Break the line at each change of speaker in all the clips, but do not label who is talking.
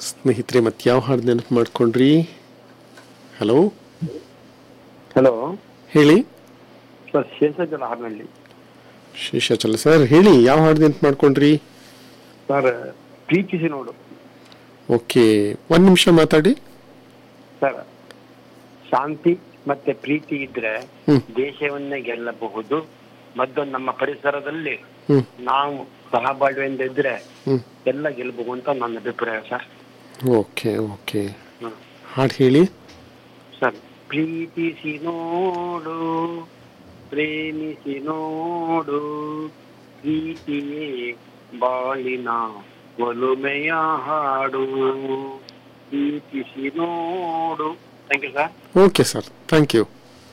ಸ್ನೇಹಿತರೆ ಮತ್ತೆ ಯಾವ ಹಾಡು ನೆನಪು ಮಾಡ್ಕೊಂಡ್ರಿ ಹಲೋ
ಹಲೋ
ಹೇಳಿ
ಸರ್ ಶೇಷಾಚಲ ಹಾರ್ನಳ್ಳಿ
ಶೇಷಾಚಲ ಸರ್ ಹೇಳಿ ಯಾವ ಹಾಡು ನೆನಪು ಮಾಡ್ಕೊಂಡ್ರಿ
ಸರ್ ಪ್ರೀತಿಸಿ ನೋಡು
ಓಕೆ ಒಂದು ನಿಮಿಷ ಮಾತಾಡಿ
ಸರ್ ಶಾಂತಿ ಮತ್ತೆ ಪ್ರೀತಿ ಇದ್ರೆ
ಹ್ಮ್.
ದೇಶವನ್ನೇ ಗೆಲ್ಲಬಹುದು ಮತ್ತು ನಮ್ಮ ಪರಿಸರದಲ್ಲಿ
ಹ್ಞೂ
ನಾವು ಸಹಬಾಳ್ವೆಯಿಂದ ಇದ್ರೆ
ಹ್ಞೂ
ಎಲ್ಲ ಗೆಲ್ಲಬಹುದು ಅಂತ ನನ್ನ ಅಭಿಪ್ರಾಯ ಸರ್
ಓಕೆ ಓಕೆ
ಹ್ಮ್.
ಹಾಡು ಹೇಳಿ
ಸರ್ ಪ್ರೀತಿಸಿ ನೋಡು ಪ್ರೇಮಿಸಿ ನೋಡು ಪ್ರೀತಿಯೇ ಬಾಳಿನ ಒಲುಮೆಯ ಹಾಡು ಪ್ರೀತಿಸಿ ನೋಡು thank you sir
okay sir thank you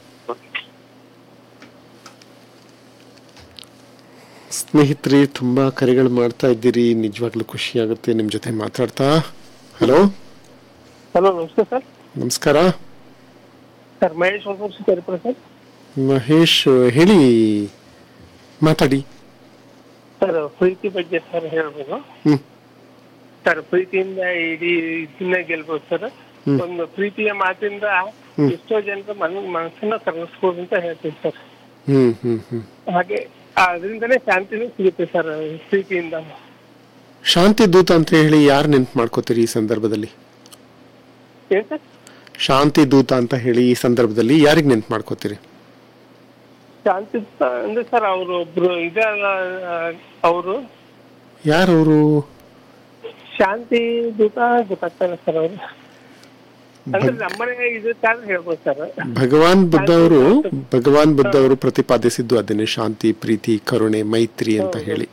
ಸ್ನೇಹಿತರೆ ತುಂಬ ಕರೆಗಳು ಮಾಡ್ತಾ ಇದ್ದೀರಿ ನಿಜವಾಗ್ಲೂ ಖುಷಿ ಆಗುತ್ತೆ ನಿಮ್ಮ ಜೊತೆ ಮಾತಾಡ್ತಾ ಹಲೋ
ಹಲೋ ನಮಸ್ತೆ ಸರ್
ನಮಸ್ಕಾರ
ಸರ್ ಮಹೇಶ್ ವಂಶಿ ಕರಿಪುರ ಸರ್
ಮಹೇಶ್ ಹೇಳಿ ಮಾತಾಡಿ
ಸರ್ ಪ್ರೀತಿ ಬಗ್ಗೆ ಸರ್ ಹೇಳ್ಬೋದು
ಹ್ಞೂ
ಸರ್ ಪ್ರೀತಿಯಿಂದ ಇಡೀ ಇದನ್ನ ಗೆಲ್ಬೋದು ಸರ್
ಹ್ಮ್.
ಒಂದು ಪ್ರೀತಿಯ ಮಾತಿಂದ
ಹ್ಮ್.
ಎಷ್ಟೋ ಜನರ ಮನ ಮನಸ್ಸನ್ನ ಕರಗಿಸ್ಬೋದು ಅಂತ ಹೇಳ್ತೀನಿ ಸರ್
ಹ್ಞೂ ಹ್ಞೂ ಹ್ಞೂ
ಹಾಗೆ ಅದರಿಂದನೇ ಶಾಂತಿನೂ ಸಿಗುತ್ತೆ ಸರ್ ಪ್ರೀತಿಯಿಂದ
ಶಾಂತಿ ದೂತ ಅಂತ ಹೇಳಿ ಯಾರು ನೆನ್ಪು ಮಾಡ್ಕೋತೀರಿ ಈ ಸಂದರ್ಭದಲ್ಲಿ
ಏನ್ ಸರ್
ಶಾಂತಿ ದೂತ ಅಂತ ಹೇಳಿ ಈ ಸಂದರ್ಭದಲ್ಲಿ ಯಾರಿಗೆ ನೆನ್ಪು ಮಾಡ್ಕೋತೀರಿ
ಶಾಂತಿ ಸ- ಅಂದ್ರೆ ಸರ್ ಅವರು ಒಬ್ರು ಇದಾಗ ಅವರು
ಯಾರವರು
ಶಾಂತಿ ದೂತ ಗೊತ್ತಾಗ್ತಾರೆ ಸರ್ ಅವರು ಅಂದ್ರೆ ನಮ್ಮನೆ ಇದು ತರ ಹೇಳ್ಬೋದು ಸರ್
ಭಗವಾನ್ ಬುದ್ಧ ಅವರು ಭಗವಾನ್ ಬುದ್ಧ ಅವರು ಪ್ರತಿಪಾದಿಸಿದ್ದು ಅದನ್ನೇ ಶಾಂತಿ ಪ್ರೀತಿ ಕರುಣೆ ಮೈತ್ರಿ ಅಂತ ಹೇಳಿ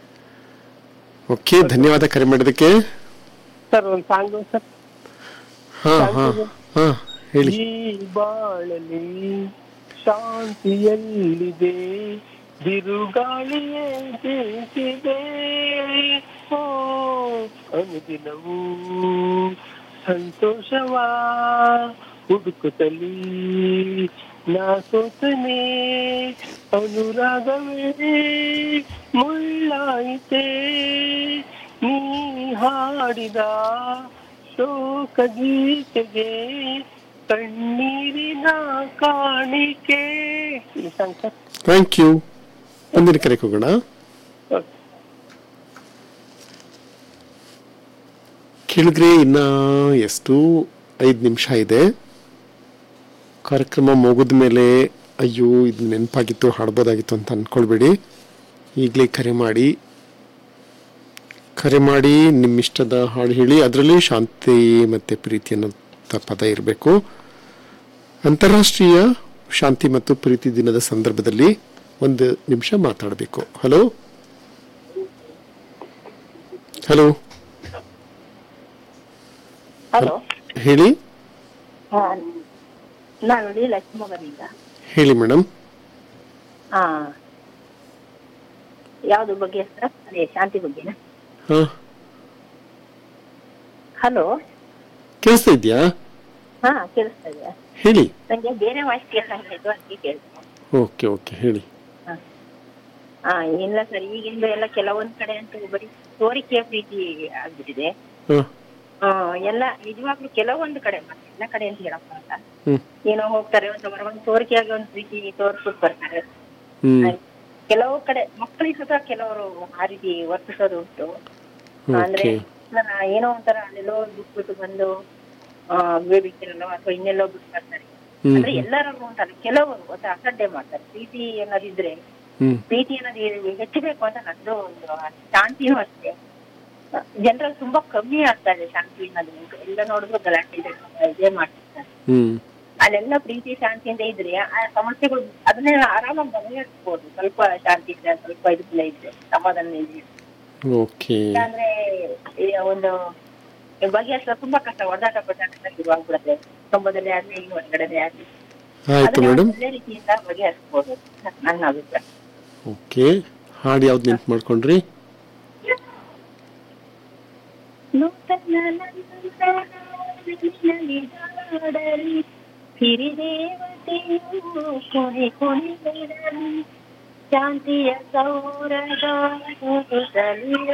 ಓಕೆ ಧನ್ಯವಾದ ಕರೆ ಮಾಡಿದಕ್ಕೆ
ಸರ್ ಒಂದು ಸಾಂಗ್ ಸರ್
ಹಾ ಹಾ ಹಾ ಹೇಳಿ
ಈ ಬಾಳಲಿ ಶಾಂತಿಯಲ್ಲಿದೆ ಬಿರುಗಾಳಿಯೇ ಬೀಸಿದೆ ಓ ಅನುದಿನವೂ ಸಂತೋಷವ ಹುಡುಕುತ್ತಲಿ ನಾ ಸೋತನೆ ಅನುರಾಗವೇ ಮುಳ್ಳಾಯಿತೆ ನೀ ಹಾಡಿದ ಶೋಕ ಗೀತೆಗೆ ಕಣ್ಣೀರಿನ ಕಾಣಿಕೆ ಈ ಸಾಂಗ್ ಸರ್
ಥ್ಯಾಂಕ್ ಯು ಮುಂದಿನ ಕರೆಗೆ ಹೋಗೋಣ
ಓಕೆ.
ಕೇಳಿದ್ರೆ ಇನ್ನ ಎಷ್ಟು ಐದು ನಿಮಿಷ ಇದೆ ಕಾರ್ಯಕ್ರಮ ಮುಗಿದ ಮೇಲೆ ಅಯ್ಯೋ ಇದು ನೆನಪಾಗಿತ್ತು ಹಾಡ್ಬೋದಾಗಿತ್ತು ಅಂತ ಅಂದ್ಕೊಳ್ಬೇಡಿ ಈಗಲೇ ಕರೆ ಮಾಡಿ ಕರೆ ಮಾಡಿ ನಿಮ್ಮಿಷ್ಟದ ಹಾಡು ಹೇಳಿ ಅದರಲ್ಲಿ ಶಾಂತಿ ಮತ್ತು ಪ್ರೀತಿ ಅನ್ನೋಂಥ ಪದ ಇರಬೇಕು ಅಂತಾರಾಷ್ಟ್ರೀಯ ಶಾಂತಿ ಮತ್ತು ಪ್ರೀತಿ ದಿನದ ಸಂದರ್ಭದಲ್ಲಿ ಒಂದು ನಿಮಿಷ ಮಾತಾಡಬೇಕು ಹಲೋ ಹಲೋ
ಹಲೋ
ಹೇಳಿ
ಹಾ ನಾನು ನೋಡಿ ಲಕ್ಷ್ಮೀಮಗನಿಂದ
ಹೇಳಿ ಮೇಡಮ್
ಹಾ ಯಾವ್ದು ಬಗ್ಗೆ ಸರ್ ಅದೇ ಶಾಂತಿ ಬಗ್ಗೆನಾ
ಹಾ
ಹಲೋ
ಕೇಳಿಸ್ತಾ ಇದೆಯಾ
ಹಾ ಕೇಳಿಸ್ತಾ ಇದೆ
ಹೇಳಿ
ನಂಗೆ ಬೇರೆ ವಾಯ್ಸ್ ಕೇಳ್ದಂಗೆ ಇದು ಅದಕ್ಕೆ ಕೇಳ್ತೀನಿ
ಓಕೆ ಓಕೆ ಹೇಳಿ
ಹಾ ಇಲ್ಲ ಸರ್ ಈಗಿಂದ ಎಲ್ಲ ಕೆಲವೊಂದ್ ಕಡೆ ಅಂತೂ ಬರೀ ಸೋರಿಕೆಯ ಪ್ರೀತಿ ಆಗ್ಬಿಟ್ಟಿದೆ
ಹಾ
ಆ, ಎಲ್ಲ ನಿಜವಾಗ್ಲೂ ಕೆಲವೊಂದು ಕಡೆ ಮತ್ತೆ ಎಲ್ಲ ಕಡೆ ಅಂತ ಹೇಳಕ್ ಅಂತ
ಹ್ಮ್
ಏನೋ ಹೋಗ್ತಾರೆ ಒಂದು ಒಂದು ಸೋರಿಕೆಯಾಗಿ ಒಂದು ಪ್ರೀತಿ ತೋರ್ಸ್ಬಿಟ್ಟು ಬರ್ತಾರೆ
ಹ್ಮ್
ಕೆಲವು ಕಡೆ ಮಕ್ಕಳಿಗೆ ಸುತ್ತ ಕೆಲವರು ಆ ರೀತಿ ವರ್ತಿಸೋದು ಉಂಟು ಅಂದ್ರೆ
ಓಕೆ
ನಾನು ಏನೋ ಒಂಥರ ಅಲ್ಲೆಲ್ಲೋ ಬಿಟ್ಬಿಟ್ಟು ಬಂದು ಆ ಬೇಬಿಕಿರಲ್ಲೋ ಅಥವಾ ಇನ್ನೆಲ್ಲೋ ಬಿಟ್ಟು ಬರ್ತಾರೆ
ಹ್ಮ್
ಅಂದ್ರೆ ಎಲ್ಲರಿಗೂ ಅಂತಲ್ಲ ಕೆಲವರು ಒಂದು ಅಸಡ್ಡೆ ಮಾಡ್ತಾರೆ ಪ್ರೀತಿ ಅನ್ನೋದಿದ್ರೆ
ಹ್ಮ್
ಪ್ರೀತಿ ಅನ್ನೋದು ಇ- ಹೆಚ್ಚಬೇಕು ಅಂತ ನಂದು ಒಂದು ಶಾಂತಿನೂ ಅಷ್ಟೇ ಜನರಲ್ಲಿ ತುಂಬಾ ಕಮ್ಮಿ ಆಗ್ತಾ ಇದೆ ಶಾಂತಿ ಅನ್ನೋದು ಎಲ್ಲ ನೋಡಿದ್ರು ಗಲಾಟೆ ಇದೆ ಇದೇ ಮಾಡ್ತಿರ್ತಾರೆ
ಹ್ಮ್
ಅಲ್ಲೆಲ್ಲ ಪ್ರೀತಿ ಶಾಂತಿಯಿಂದ ಇದ್ರೆ ಆ ಸಮಸ್ಯೆಗಳು ಅದನ್ನೇ ಆರಾಮಾಗಿ ಬಗೆಹರಿಸ್ಬೋದು ಸ್ವಲ್ಪ ಶಾಂತಿ ಇದ್ರೆ ಸ್ವಲ್ಪ ಇದಕ್ಕೆಲ್ಲ ಇದ್ರೆ ಸಮಾಧಾನ ಇದ್ರೆ
ಓಕೆ
ಅಂದ್ರೆ ಈ ಒಂದು ಬಗೆಹರಿಸೋ ತುಂಬಾ ಕಷ್ಟ ಹೊಡೆದಾಟ ಪಟ್ಟಾಟ ಶುರು ಆಗ್ಬಿಡುತ್ತೆ ಕುಟುಂಬದಲ್ಲಿ ಆಗ್ಲಿ ಈ ಹೊರಗಡೆ ಆಗ್ಲಿ
ಆಯ್ತು
ಅದನ್ನ
ಮೇಡಮ್
ಒಳ್ಳೆ ರೀತಿಯಿಂದ ಬಗೆಹರಿಸ್ಬೋದು ನನ್ನ ಅಭಿಪ್ರಾಯ
ಓಕೆ ಹಾಡು ಯಾವ್ದು ನೆನ್ಪು ಮಾಡ್ಕೊಂಡ್ರಿ
ನೂತನ ನಂದನದಲ್ಲಿ ಹಾಡಲಿ ಹಿರಿದೇವತೆಯು ಕುಣಿ ಕುಣಿ ಬೆರಲಿ ಶಾಂತಿಯ ಸೌರದ ಸುತ್ತಲಿರ